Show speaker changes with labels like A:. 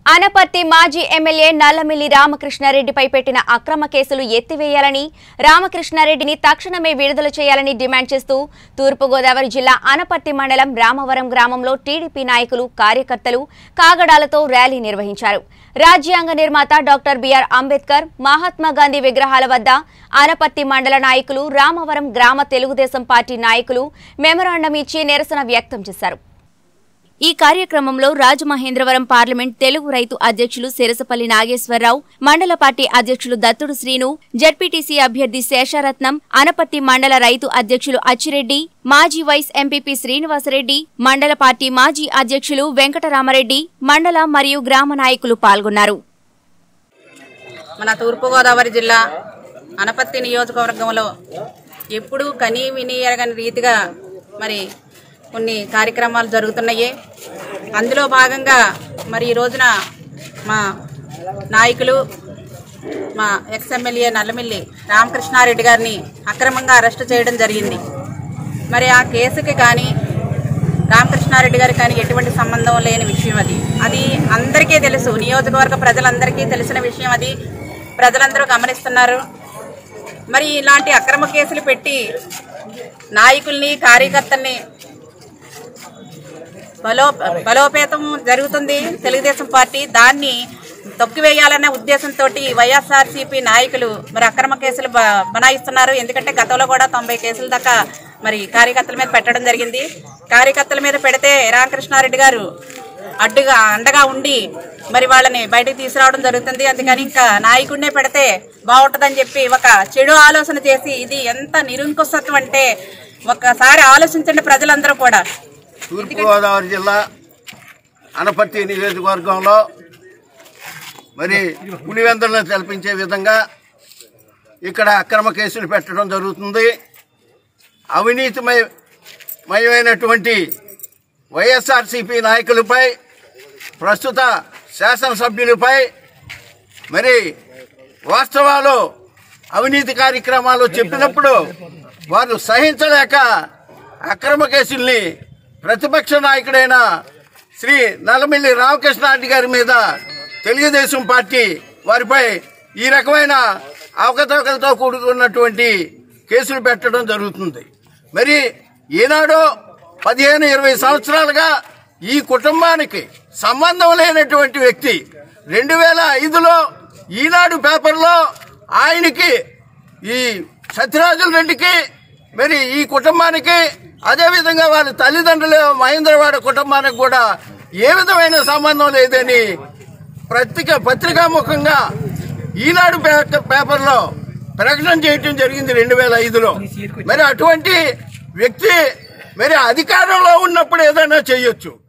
A: అనపర్తి మాజీ ఎమ్మెల్యే నల్లమిల్లి రామకృష్ణారెడ్డిపై పెట్టిన అక్రమ కేసులు ఎత్తివేయాలని రామకృష్ణారెడ్డిని తక్షణమే విడుదల చేయాలని డిమాండ్ చేస్తూ తూర్పుగోదావరి జిల్లా అనపర్తి మండలం రామవరం గ్రామంలో టీడీపీ నాయకులు కార్యకర్తలు కాగడాలతో ర్యాలీ నిర్వహించారు రాజ్యాంగ నిర్మాత డాక్టర్ బిఆర్ అంబేద్కర్ మహాత్మా గాంధీ విగ్రహాల వద్ద అనపర్తి మండల నాయకులు రామవరం గ్రామ తెలుగుదేశం పార్టీ నాయకులు మెమరాండం ఇచ్చి నిరసన వ్యక్తం చేశారు ఈ కార్యక్రమంలో రాజమహేంద్రవరం పార్లమెంట్ తెలుగు రైతు అధ్యక్షులు సిరసపల్లి నాగేశ్వరరావు మండల పార్టీ అధ్యక్షులు దత్తుడు శ్రీను జడ్పీటీసీ అభ్యర్థి శేషారత్నం అనపత్తి మండల రైతు అధ్యక్షులు అచ్చిరెడ్డి మాజీ వైస్ ఎంపీపీ శ్రీనివాసరెడ్డి మండల పార్టీ మాజీ అధ్యక్షులు వెంకటరామరెడ్డి మండల మరియు గ్రామ నాయకులు పాల్గొన్నారు
B: మన తూర్పుగోదావరి జిల్లా అనపత్తి నియోజకవర్గంలో ఎప్పుడూ కనీ విని ఎరగని రీతిగా మరి కొన్ని కార్యక్రమాలు జరుగుతున్నాయి అందులో భాగంగా మరి ఈ రోజున మా నాయకులు మా ఎక్స్ ఎమ్మెల్యే నల్లమిల్లి రామకృష్ణారెడ్డి గారిని అక్రమంగా అరెస్టు చేయడం జరిగింది మరి ఆ కేసుకి కానీ రామకృష్ణారెడ్డి గారికి కానీ ఎటువంటి సంబంధం లేని విషయం అది అది అందరికీ తెలుసు నియోజకవర్గ ప్రజలందరికీ తెలిసిన విషయం అది ప్రజలందరూ గమనిస్తున్నారు మరి ఇలాంటి అక్రమ కేసులు పెట్టి నాయకుల్ని కార్యకర్తల్ని బలో బలోపేతం జరుగుతుంది తెలుగుదేశం పార్టీ దాన్ని తొక్కివేయాలనే ఉద్దేశంతో వైఎస్ఆర్సీపీ నాయకులు మరి అక్రమ కేసులు బ- బనాయిస్తున్నారు ఎందుకంటే గతంలో కూడా తొంభై కేసుల దాకా మరి కార్యకర్తల మీద పెట్టడం జరిగింది కార్యకర్తల మీద పెడితే రామకృష్ణారెడ్డి గారు అడ్డుగా అండగా ఉండి మరి వాళ్ళని బయటకు తీసుకురావడం జరుగుతుంది అందుకని ఇంకా నాయకుడినే పెడితే బాగుంటుందని చెప్పి ఒక చెడు ఆలోచన చేసి ఇది ఎంత నిరుంకుశత్వం అంటే ఒకసారి ఆలోచించండి ప్రజలందరూ కూడా
C: తూర్పుగోదావరి జిల్లా అనపర్తి నియోజకవర్గంలో మరి పులివెందులను తెల్పించే విధంగా ఇక్కడ అక్రమ కేసులు పెట్టడం జరుగుతుంది అవినీతిమయ మయమైనటువంటి వైఎస్ఆర్సీపీ నాయకులపై ప్రస్తుత శాసనసభ్యులపై మరి వాస్తవాలు అవినీతి కార్యక్రమాలు చెప్పినప్పుడు వారు సహించలేక అక్రమ కేసుల్ని ప్రతిపక్ష నాయకుడైన శ్రీ నల్లమిల్లి రామకృష్ణారెడ్డి గారి మీద తెలుగుదేశం పార్టీ వారిపై ఈ రకమైన అవకతవకలతో కూడుకున్నటువంటి కేసులు పెట్టడం జరుగుతుంది మరి ఈనాడు పదిహేను ఇరవై సంవత్సరాలుగా ఈ కుటుంబానికి సంబంధం లేనటువంటి వ్యక్తి రెండు వేల ఐదులో ఈనాడు పేపర్లో ఆయనకి ఈ సత్యరాజుల రెడ్డికి మరి ఈ కుటుంబానికి అదేవిధంగా వాళ్ళ తల్లిదండ్రులు మహేంద్రవాడ కుటుంబానికి కూడా ఏ విధమైన సంబంధం లేదని పత్రిక పత్రికాముఖంగా ఈనాడు పే- పేపర్లో ప్రకటన చేయటం జరిగింది రెండు వేల ఐదులో మరి అటువంటి వ్యక్తి మరి అధికారంలో ఉన్నప్పుడు ఏదైనా చేయొచ్చు